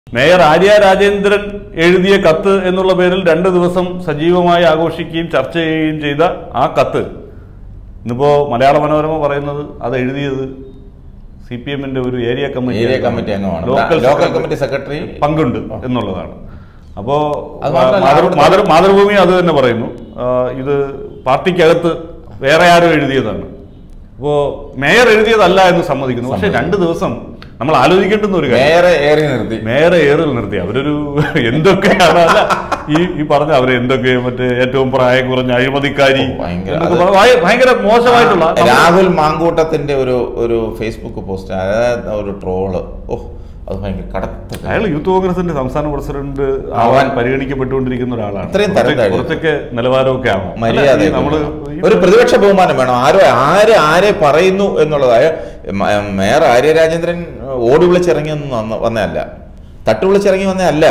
Mayor Arya Rajendran എഴുതിയ കത്ത് എന്നുള്ള പേരിൽ രണ്ട് ദിവസം സജീവമായി ആഘോഷിക്കുകയും ചർച്ച ചെയ്യുകയും ചെയ്ത ആ കത്ത് ഇന്നിപ്പോ മലയാള മനോരമ പറയുന്നത് അത് എഴുതിയത് സി പി എമ്മിന്റെ ഒരു ഏരിയ കമ്മിറ്റി ഏരിയ കമ്മിറ്റി അംഗമാണ് local local secretary committee secretary പങ്കുണ്ട് എന്നുള്ളതാണ് അപ്പോ അത് മാത്രമല്ല, മാതൃ- അവിടുത്തെ- മാതൃ- മാതൃഭൂമി അത് തന്നെ പറയുന്നു ആ, ഇത് പാർട്ടിക്കകത്ത് വേറെ ആരും എഴുതിയതാണ് അപ്പോ മേയർ എഴുതിയതല്ല എന്ന് സമ്മതിക്കുന്നു പക്ഷെ രണ്ട് ദിവസം നമ്മൾ ആലോചിക്കേണ്ടുന്ന ഒരു കാര്യം മേയറെ ഏറി നിർത്തി മേയറെ ഏറിൽ നിർത്തി അവരൊരു എന്തൊക്കെയാണ് അല്ല ഈ ഈ പറഞ്ഞ അവര് എന്തൊക്കെ മറ്റേ ഏറ്റവും പ്രായം കുറഞ്ഞ അഴിമതിക്കാരി ഓ, ഭയങ്കര- എന്നൊക്കെ അത് പറഞ്ഞ് ഭയ- ഭയങ്കര മോശമായിട്ടുള്ള രാഹുൽ മാങ്കൂട്ടത്തിന്റെ ഒരു ഒരു ഫേസ്ബുക്ക് പോസ്റ്റ് അതായത് ഒരു ട്രോള് ഓ അത് ഭയങ്കര കടത്ത അയാൾ യൂത്ത് കോൺഗ്രസിന്റെ സംസ്ഥാന പ്രസിഡന്റ് ആവാൻ പരിഗണിക്കപ്പെട്ടുകൊണ്ടിരിക്കുന്ന ഒരാളാണ് അത്രയും തരം കുറച്ച് താഴ്ന്നു. കുറച്ചൊക്കെ നിലവാരമൊക്കെ ആവും മര്യാദ അല്ല, ഈ നമ്മള് ഈ- ഒരു പ്രതിപക്ഷ ബഹുമാനം വേണം ആരോ ആര് ആരെ പറയുന്നു എന്നുള്ളതായ മ- മേയർ ആര്യ രാജേന്ദ്രൻ ഓടി വിളിച്ചിറങ്ങിയൊന്നും വന്ന- വന്നതല്ല തട്ട് വിളിച്ചിറങ്ങി വന്നതല്ല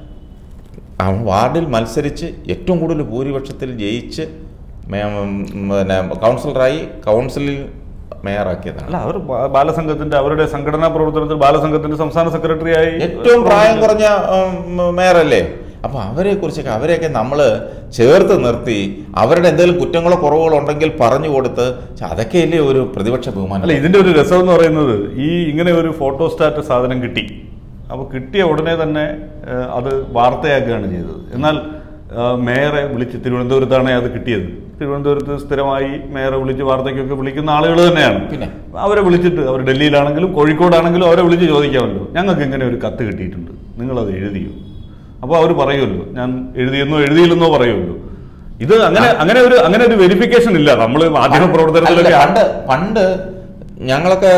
അവൻ വാർഡിൽ മത്സരിച്ച് ഏറ്റവും കൂടുതൽ ഭൂരിപക്ഷത്തിൽ ജയിച്ച് മേ- ഉം, പിന്നെ കൗൺസിലറായി കൗൺസിലിൽ മേയറാക്കിയതാണ് അല്ല അവർ ബാ- ബാലസംഘത്തിന്റെ അവരുടെ സംഘടനാ പ്രവർത്തനത്തിൽ ബാലസംഘത്തിന്റെ സംസ്ഥാന സെക്രട്ടറി ആയി ഏറ്റവും പ്രായം കുറഞ്ഞ ഉം, മേയറല്ലേ അപ്പൊ അവരെ കുറിച്ചൊക്കെ അവരെയൊക്കെ നമ്മൾ ചേർത്ത് നിർത്തി അവരുടെ എന്തെങ്കിലും കുറ്റങ്ങളോ കുറവുകളോ ഉണ്ടെങ്കിൽ പറഞ്ഞു കൊടുത്ത് ഛെ, അതൊക്കെയല്ലേ ഒരു പ്രതിപക്ഷ ബഹുമാനം അല്ല ഇതിന്റെ ഒരു രസം എന്ന് പറയുന്നത് ഈ ഇങ്ങനെ ഒരു ഫോട്ടോസ്റ്റാറ്റ് സാധനം കിട്ടി അപ്പോൾ കിട്ടിയ ഉടനെ തന്നെ ഏഹ്, അത് വാർത്തയാക്കുകയാണ് ചെയ്തത് എന്നാൽ ഏഹ്, മേയറെ വിളിച്ച് തിരുവനന്തപുരത്താണ് അത് കിട്ടിയത് തിരുവനന്തപുരത്ത് സ്ഥിരമായി മേയറെ വിളിച്ച് വാർത്തയ്ക്കൊക്കെ വിളിക്കുന്ന ആളുകൾ തന്നെയാണ് പിന്നെ? അവരെ വിളിച്ചിട്ട് അവർ ഡൽഹിയിലാണെങ്കിലും കോഴിക്കോടാണെങ്കിലും അവരെ വിളിച്ച് ചോദിക്കാമല്ലോ ഞങ്ങൾക്ക് ഇങ്ങനെ ഒരു കത്ത് കിട്ടിയിട്ടുണ്ട് നിങ്ങളത് എഴുതിയോ അപ്പോൾ അവർ പറയുമല്ലോ ഞാൻ എഴുതിയെന്നോ എഴുതിയില്ലെന്നോ പറയുമല്ലോ ഇത് അങ്ങനെ അങ്ങനെ ഒരു അങ്ങനെ ഒരു വെരിഫിക്കേഷൻ ഇല്ല നമ്മൾ മാധ്യമ അല്ല, പ്രവർത്തനത്തിലൊക്കെ പണ്ട് പണ്ട് ഞങ്ങളൊക്കെ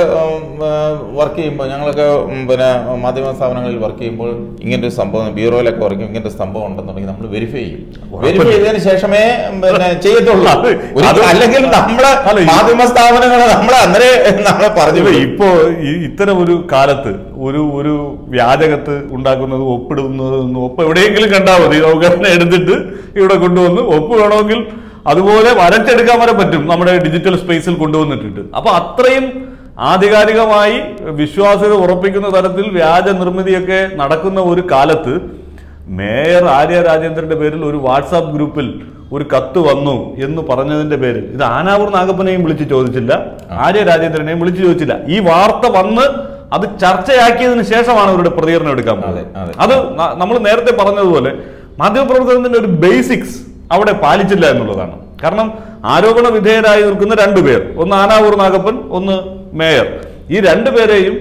വർക്ക് ചെയ്യുമ്പോൾ ഞങ്ങളൊക്കെ ഉം, പിന്നെ മാധ്യമ സ്ഥാപനങ്ങളിൽ വർക്ക് ചെയ്യുമ്പോൾ ഇങ്ങനത്തെ ഒരു സംഭവം ബ്യൂറോയിലൊക്കെ വർക്ക് ചെയ്യും ഇങ്ങനത്തെ ഒരു സംഭവം ഉണ്ടെന്നുണ്ടെങ്കിൽ നമ്മൾ വെരിഫൈ ചെയ്യും വെരിഫൈ ചെയ്തതിന് ശേഷമേ ഉം, പിന്നെ ചെയ്യത്തുള്ളൂ അത് ഒരു- അത് അല്ലെങ്കിൽ നമ്മളെ അല്ല, ഈ- മാധ്യമ സ്ഥാപനങ്ങൾ നമ്മളെ അന്നേരെ നമ്മളെ പറഞ്ഞു ഇപ്പൊ വിടും. ഇപ്പോ ഈ ഇത്തരം ഒരു കാലത്ത് ഒരു ഒരു വ്യാജകത്ത് ഉണ്ടാക്കുന്നത് ഒപ്പിടുന്നത് ഒപ്പ് എവിടെയെങ്കിലും കണ്ടാൽ മതി നമുക്ക് അതിനെ എടുത്തിട്ട് ഇവിടെ കൊണ്ടുവന്ന് ഒപ്പ് വേണമെങ്കിൽ അതുപോലെ വരച്ചെടുക്കാൻ വരെ പറ്റും നമ്മുടെ ഡിജിറ്റൽ സ്പേസിൽ കൊണ്ടുവന്നിട്ടിട്ട് അപ്പൊ അത്രയും ആധികാരികമായി വിശ്വാസ്യത ഉറപ്പിക്കുന്ന തരത്തിൽ വ്യാജ നിർമ്മിതിയൊക്കെ നടക്കുന്ന ഒരു കാലത്ത് മേയർ ആര്യ രാജേന്ദ്രന്റെ പേരിൽ ഒരു വാട്സാപ്പ് ഗ്രൂപ്പിൽ ഒരു കത്ത് വന്നു എന്ന് പറഞ്ഞതിന്റെ പേരിൽ ഇത് ആനാവൂർ നാഗപ്പനെയും വിളിച്ച് ചോദിച്ചില്ല ആര്യ രാജേന്ദ്രനെയും വിളിച്ച് ചോദിച്ചില്ല ഈ വാർത്ത വന്ന് അത് ചർച്ചയാക്കിയതിന് ശേഷമാണ് അവരുടെ പ്രതികരണം എടുക്കാൻ അതെ, പോകുന്നത് അതെ. അത് നമ്മൾ നേരത്തെ പറഞ്ഞതുപോലെ മാധ്യമപ്രവർത്തനത്തിന്റെ ഒരു ബേസിക്സ് അവിടെ പാലിച്ചില്ല എന്നുള്ളതാണ് കാരണം ആരോപണ വിധേയരായി നിൽക്കുന്ന രണ്ടുപേർ ഒന്ന് ആനാവൂർ നാഗപ്പൻ ഒന്ന് മേയർ ഈ രണ്ടുപേരെയും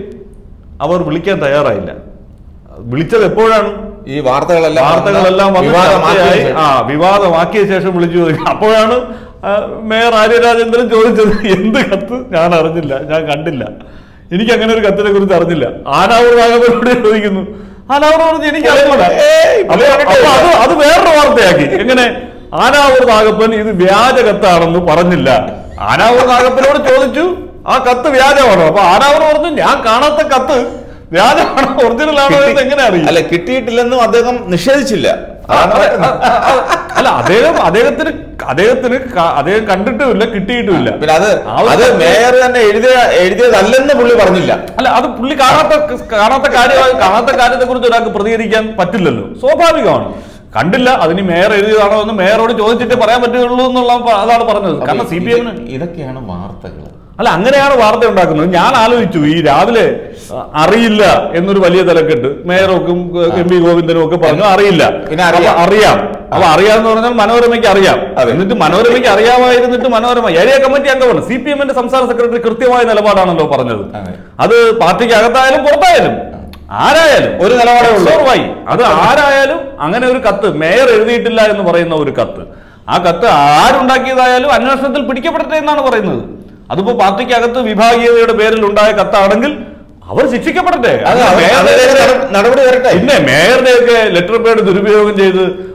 അവർ വിളിക്കാൻ തയ്യാറായില്ല വിളിച്ചത് എപ്പോഴാണ് ഈ വാർത്തകളെല്ലാം വാർത്തകളെല്ലാം വന്ന് വിവാദമാക്കിയ ചർച്ചയായി ശേഷം. ആ വിവാദമാക്കിയ ശേഷം വിളിച്ചു ചോദിക്കും അപ്പോഴാണ് ആ, മേയർ ആര്യ രാജേന്ദ്രൻ ചോദിച്ചത് എന്ത് കത്ത് ഞാൻ അറിഞ്ഞില്ല ഞാൻ കണ്ടില്ല എനിക്ക് അങ്ങനെ ഒരു കത്തിനെ കുറിച്ച് അറിഞ്ഞില്ല ആനാവൂർ നാഗപ്പനോട് ചോദിക്കുന്നു ആനാവൂർ പറഞ്ഞു എനിക്ക് അറിയില്ല ഏയ്, അപ്പൊ അപ്പൊ അത് അത് വേറൊരു വാർത്തയാക്കി എങ്ങനെ ആനാവൂർ നാഗപ്പൻ ഇത് വ്യാജ കത്താണെന്ന് പറഞ്ഞില്ല ആനാവൂർ നാഗപ്പനോട് ചോദിച്ചു ആ കത്ത് വ്യാജമാണോ അപ്പൊ ആനാവൂർ പറഞ്ഞു ഞാൻ കാണാത്ത കത്ത് വ്യാജമാണോ ഒറിജിനൽ ആണോ എന്ന് എങ്ങനെ അറിയും അല്ല കിട്ടിയിട്ടില്ലെന്നും അദ്ദേഹം നിഷേധിച്ചില്ല അതാണ് അതെ, പറയുന്നത്. അ- അ- അല്ല അദ്ദേഹം അദ്ദേഹത്തിന് അദ്ദേഹത്തിന് ക- അദ്ദേഹം കണ്ടിട്ടുമില്ല കിട്ടിയിട്ടുമില്ല പിന്നെ അത് ആ ഒരു അത് സത്യം- മേയർ തന്നെ എഴുതിയ എഴുതിയതല്ലെന്ന് പുള്ളി പറഞ്ഞില്ല അല്ല അത് പുള്ളി കാണാത്ത കാണാത്ത കാര്യമായി കാണാത്ത കാര്യത്തെ കുറിച്ച് ഒരാൾക്ക് പ്രതികരിക്കാൻ പറ്റില്ലല്ലോ സ്വാഭാവികമാണ് കണ്ടില്ല അതിന് മേയർ എഴുതിയതാണോ എന്ന് മേയറോട് ചോദിച്ചിട്ടേ പറയാൻ പറ്റുള്ളൂ എന്നുള്ള പ- അതാണ് പറഞ്ഞത് കാരണം സി പി എമ്മിന് ഇത് ഇതൊക്കെയാണ് വാർത്തകൾ അല്ല അങ്ങനെയാണ് വാർത്ത ഉണ്ടാക്കുന്നത് ഞാൻ ആലോചിച്ചു ഈ രാവിലെ അ, അറിയില്ല എന്നൊരു വലിയ തലക്കെട്ട് മേയറൊക്കും എം പി ഗോവിന്ദനും ഒക്കെ പറഞ്ഞു അറിയില്ല പിന്നെ അറിയാം. അപ്പൊ അറിയാം അപ്പൊ അറിയാന്ന് പറഞ്ഞാൽ മനോരമയ്ക്ക് അറിയാം അതെ. എന്നിട്ട് മനോരമയ്ക്ക് അറിയാമായിരുന്നിട്ട് മനോരമ ഏരിയ കമ്മിറ്റി അംഗമാണ് സി പി എമ്മിന്റെ സംസ്ഥാന സെക്രട്ടറി കൃത്യമായ നിലപാടാണല്ലോ പറഞ്ഞത് അതെ. അത് പാർട്ടിക്ക് അകത്തായാലും പുറത്തായാലും ആരായാലും ഒരു നിലപാടേ ഉള്ളൂ. Sure, why? അത് ആരായാലും അങ്ങനെ ഒരു കത്ത് മേയർ എഴുതിയിട്ടില്ല എന്ന് പറയുന്ന ഒരു കത്ത് ആ കത്ത് ആരുണ്ടാക്കിയതായാലും അന്വേഷണത്തിൽ പിടിക്കപ്പെടട്ടെ എന്നാണ് പറയുന്നത് അതിപ്പോ പാർട്ടിക്ക് അകത്ത് വിഭാഗീയതയുടെ പേരിൽ ഉണ്ടായ കത്താണെങ്കിൽ അവർ ശിക്ഷിക്കപ്പെടട്ടെ അത് അവർ- മേയറുടെ- അവരുടെ നട- നടപടി വരട്ടെ പിന്നെ മേയറുടെയൊക്കെ ലെറ്റർ പേഡ് ദുരുപയോഗം ചെയ്ത്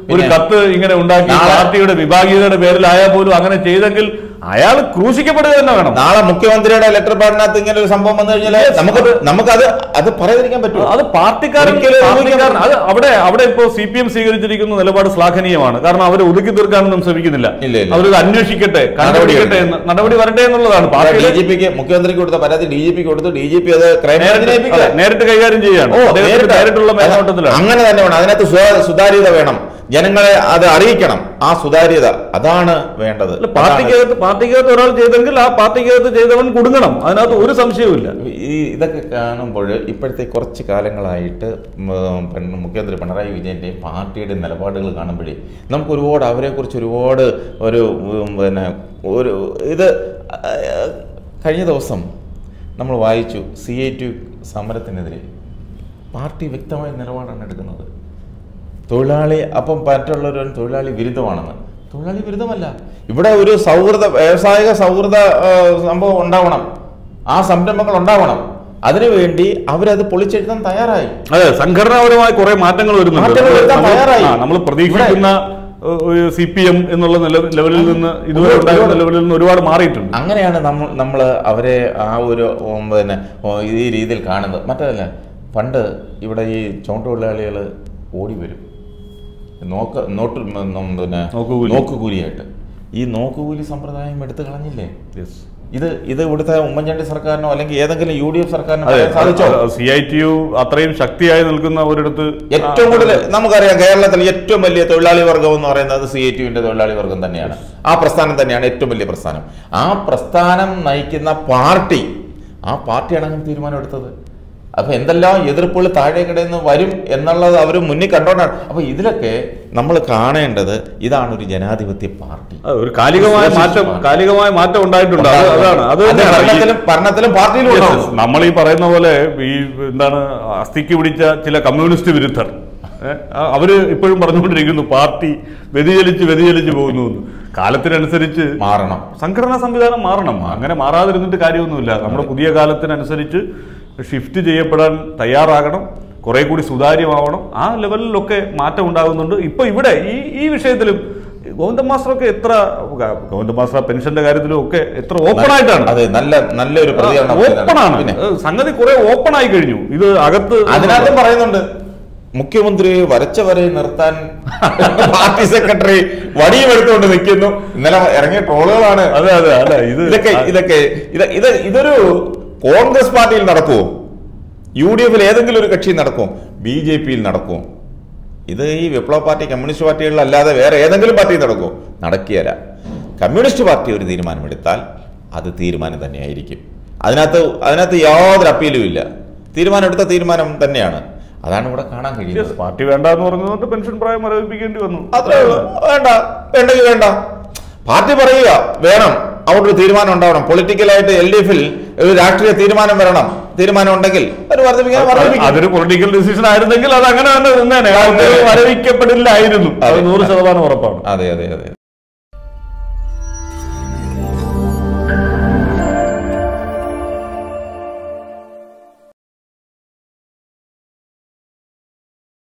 ഒരു പിന്നെ? കത്ത് ഇങ്ങനെ ഉണ്ടാക്കി നാളെ- പാർട്ടിയുടെ വിഭാഗീയതയുടെ പേരിലായാൽ പോലും അങ്ങനെ ചെയ്തെങ്കിൽ അയാൾ ക്രൂശിക്കപ്പെടുക തന്നെ വേണം നാളെ മുഖ്യമന്ത്രിയുടെ ലെറ്റർ പാഡിനകത്ത് ഇങ്ങനെ ഒരു സംഭവം വന്നു കഴിഞ്ഞാൽ നമുക്ക് നമുക്കത് അത് പറയാതിരിക്കാൻ പറ്റുമോ അത് പാർട്ടിക്കാരൻ ഒരിക്കലും പാർട്ടിക്കാരൻ അത് അവിടെ അവിടെ ഇപ്പോ സി പി എം സ്വീകരിച്ചിരിക്കുന്ന നിലപാട് ശ്ലാഘനീയമാണ് കാരണം അവർ ഒതുക്കി തീർക്കാനൊന്നും ശ്രമിക്കുന്നില്ല ഇല്ല, ഇല്ല. അവരത് അന്വേഷിക്കട്ടെ കണ്ടുപിടിക്കട്ടെ എന്ന് നടപടി വരട്ടെ എന്നുള്ളതാണ് ഡി പാർട്ടിയിലെ ജി പിക്ക് മുഖ്യമന്ത്രിക്ക് കൊടുത്ത പരാതി ഡി ജി പിക്ക് കൊടുത്തു ഡി ജി പി അത് നേരിട്ട് ക്രൈംബ്രാഞ്ചിനെ അതെ, നേരിട്ട് കൈകാര്യം ചെയ്യാണ് ഓ അദ്ദേഹത്തിന് നേരിട്ട് നേരിട്ടുള്ള മേൽനോട്ടത്തിലാണ് അങ്ങനെ തന്നെ വേണം അതിനകത്ത് സുതാ- സുതാര്യത വേണം ജനങ്ങളെ അത് അറിയിക്കണം ആ സുതാര്യത അതാണ് വേണ്ടത് അല്ല, പാർട്ടിക്കകത്ത് പാർട്ടിക്കകത്ത് ഒരാൾ ചെയ്തെങ്കിൽ ആ പാർട്ടിക്കകത്ത് ചെയ്തവൻ കുടുങ്ങണം അതിനകത്ത് ഒരു സംശയവുമില്ല ഈ ഇതൊക്കെ കാണുമ്പോൾ ഇപ്പോഴത്തെ കുറച്ച് കാലങ്ങളായിട്ട് ഉം, പിന്നെ മുഖ്യമന്ത്രി പിണറായി വിജയൻ്റെയും പാർട്ടിയുടെ നിലപാടുകൾ കാണുമ്പോഴേ നമുക്ക് ഒരുപാട് അവരെക്കുറിച്ച് ഒരുപാട് ഒരു ഉം, പിന്നെ ഒരു ഇത് ആ, കഴിഞ്ഞ ദിവസം നമ്മൾ വായിച്ചു സി ഐ ടി സമരത്തിനെതിരെ പാർട്ടി വ്യക്തമായ നിലപാടാണ് എടുക്കുന്നത് തൊഴിലാളി അപ്പം മറ്റുള്ളവർ തൊഴിലാളി വിരുദ്ധമാണെന്ന് തൊഴിലാളി വിരുദ്ധമല്ല ഇവിടെ ഒരു സൗഹൃദ വ്യാവസായിക സൗഹൃദ ആ, സംഭവം ഉണ്ടാവണം ആ സംരംഭങ്ങൾ ഉണ്ടാവണം അതിനുവേണ്ടി അവരത് പൊളിച്ചെഴുതാൻ തയ്യാറായി അതെ സംഘടനാപരമായ കുറെ മാറ്റങ്ങൾ വരുന്നുണ്ട് മാറ്റങ്ങൾ വരുത്താൻ നമ്മൾ- തയ്യാറായി. ആ, നമ്മൾ പ്രതീക്ഷിക്കുന്ന സി പി എം എന്നുള്ള നില- ലെവലിൽ നിന്ന് ഇതുവരെ ഉണ്ടായിരുന്ന ലെവലിൽ നിന്ന് ഒരുപാട് മാറിയിട്ടുണ്ട് അങ്ങനെയാണ് നമ്മൾ നമ്മൾ അവരെ ആ ഒരു ഉം, പിന്നെ ഓ, ഈ രീതിയിൽ കാണുന്നത് മറ്റതല്ല പണ്ട് ഇവിടെ ഈ ചുമട്ടുതൊഴിലാളികൾ ഓടി വരും നോക്ക് നോട്ട് ഉം, ഉം, പിന്നെ നോക്കുകൂലി. നോക്കുകൂലിയായിട്ട് ഈ നോക്കുകൂലി സമ്പ്രദായം എടുത്തു കളഞ്ഞില്ലേ ഇത് ഇത് ഇവിടുത്തെ ഉമ്മൻചാണ്ടി സർക്കാരിനോ അല്ലെങ്കിൽ ഏതെങ്കിലും യു ഡി എഫ് സർക്കാരിനോ അതെ പറയാൻ സാധിച്ചോ സി ഐ ടി യു അത്രയും ശക്തിയായി നിൽക്കുന്ന ഒരിടത്ത് ഏറ്റവും കൂടുതൽ നമുക്കറിയാം കേരളത്തിൽ ഏറ്റവും വലിയ തൊഴിലാളി വർഗം എന്ന് പറയുന്നത് സി ഐ ടിയുവിന്റെ തൊഴിലാളി വർഗം തന്നെയാണ് ആ പ്രസ്ഥാനം തന്നെയാണ് ഏറ്റവും വലിയ പ്രസ്ഥാനം ആ പ്രസ്ഥാനം നയിക്കുന്ന പാർട്ടി ആ പാർട്ടിയാണ് അങ്ങനെ തീരുമാനം എടുത്തത് അപ്പൊ എന്തെല്ലാം എതിർപ്പുകൾ താഴേക്കിടയിൽ നിന്ന് വരും എന്നുള്ളത് അവർ മുന്നിൽ കണ്ടോണ്ടാണ് അപ്പൊ ഇതിലൊക്കെ നമ്മൾ കാണേണ്ടത് ഇതാണ് ഒരു ജനാധിപത്യ പാർട്ടി അത് ഒരു കാലികമായ മാറ്റം കാലികമായ മാറ്റം ഉണ്ടായിട്ടുണ്ട് അത് അതാണ് അത് അത് തന്നെയാണ് ഈ- ഭരണത്തിലും ഭരണത്തിലും പാർട്ടിയിലും Yes, ഉണ്ടാവും. yes. നമ്മൾ ഈ പറയുന്ന പോലെ ഈ എന്താണ് അസ്ഥിക്ക് പിടിച്ച ചില കമ്മ്യൂണിസ്റ്റ് വിരുദ്ധർ ഏ, ആ- അവര് ഇപ്പോഴും പറഞ്ഞുകൊണ്ടിരിക്കുന്നു പാർട്ടി വ്യതിചലിച്ച് വ്യതിചലിച്ച് പോകുന്നു എന്ന്. കാലത്തിനനുസരിച്ച് മാറണം സംഘടനാ സംവിധാനം മാറണം അങ്ങനെ മാറാതിരുന്നിട്ട് കാര്യമൊന്നുമില്ല നമ്മുടെ പുതിയ കാലത്തിനനുസരിച്ച് ഷിഫ്റ്റ് ചെയ്യപ്പെടാൻ തയ്യാറാകണം കുറെ കൂടി സുതാര്യമാവണം ആ ലെവലിലൊക്കെ മാറ്റം ഉണ്ടാകുന്നുണ്ട് ഇപ്പൊ ഇവിടെ ഈ ഈ വിഷയത്തിലും ഗോവിന്ദ മാസ്റ്ററൊക്കെ എത്ര ഗോവിന്ദ മാസ്റ്റർ പെൻഷന്റെ കാര്യത്തിലും ഒക്കെ എത്ര ഓപ്പൺ ആയിട്ടാണ് അതെ നല്ല നല്ലൊരു പ്രതികരണം ഓപ്പൺ ആണ് പിന്നെ ഏഹ് സംഗതി കുറെ ഓപ്പൺ ആയി കഴിഞ്ഞു ഇത് അകത്ത് അതിനകത്തും പറയുന്നുണ്ട് മുഖ്യമന്ത്രി വരച്ച വരെ നിർത്താൻ പാർട്ടി സെക്രട്ടറി വടിയും എടുത്തുകൊണ്ട് നിൽക്കുന്നു ഇന്നലെ ഇറങ്ങിയ ട്രോളുകളാണ് അതെ അതെ അല്ല ഇത് ഇതൊക്കെ ഇതൊക്കെ ഇത് ഇത് ഇതൊരു കോൺഗ്രസ് പാർട്ടിയിൽ നടക്കുമോ യു ഡി എഫിൽ ഏതെങ്കിലും ഒരു കക്ഷി നടക്കുമോ ബി ജെ പിയിൽ നടക്കുമോ ഇത് ഈ വിപ്ലവ പാർട്ടി കമ്മ്യൂണിസ്റ്റ് പാർട്ടികളിലല്ലാതെ വേറെ ഏതെങ്കിലും പാർട്ടി നടക്കുമോ നടക്കുകയല്ല കമ്മ്യൂണിസ്റ്റ് പാർട്ടി ഒരു തീരുമാനമെടുത്താൽ അത് തീരുമാനം തന്നെയായിരിക്കും അതിനകത്ത് അതിനകത്ത് യാതൊരു അപ്പീലും ഇല്ല തീരുമാനം എടുത്ത തീരുമാനം തന്നെയാണ് അതാണ് ഇവിടെ കാണാൻ കഴിയുന്നത് പാർട്ടി വേണ്ട എന്ന് പറഞ്ഞതുകൊണ്ട് പെൻഷൻ പ്രായം മരവിപ്പിക്കേണ്ടി വന്നു അത്രേ ഉള്ളൂ വേണ്ട വേണ്ടെങ്കിൽ വേണ്ട പാർട്ടി പറയുക വേണം അവിടെ ഒരു തീരുമാനം ഉണ്ടാവണം പൊളിറ്റിക്കലായിട്ട് എൽ ഡി എഫിൽ ഒരു രാഷ്ട്രീയ തീരുമാനം വരണം തീരുമാനം ഉണ്ടെങ്കിൽ ഒരു വർദ്ധിപ്പിക്കാൻ വർദ്ധിപ്പിക്കും അതൊരു പൊളിറ്റിക്കൽ ഡിസിഷൻ ആയിരുന്നെങ്കിൽ അത് അങ്ങനെ തന്നെ നിന്നേനെ അത് മരവിക്കപ്പെടില്ലായിരുന്നു അത് നൂറ് ശതമാനം ഉറപ്പാണ് അതെ അതെ അതെ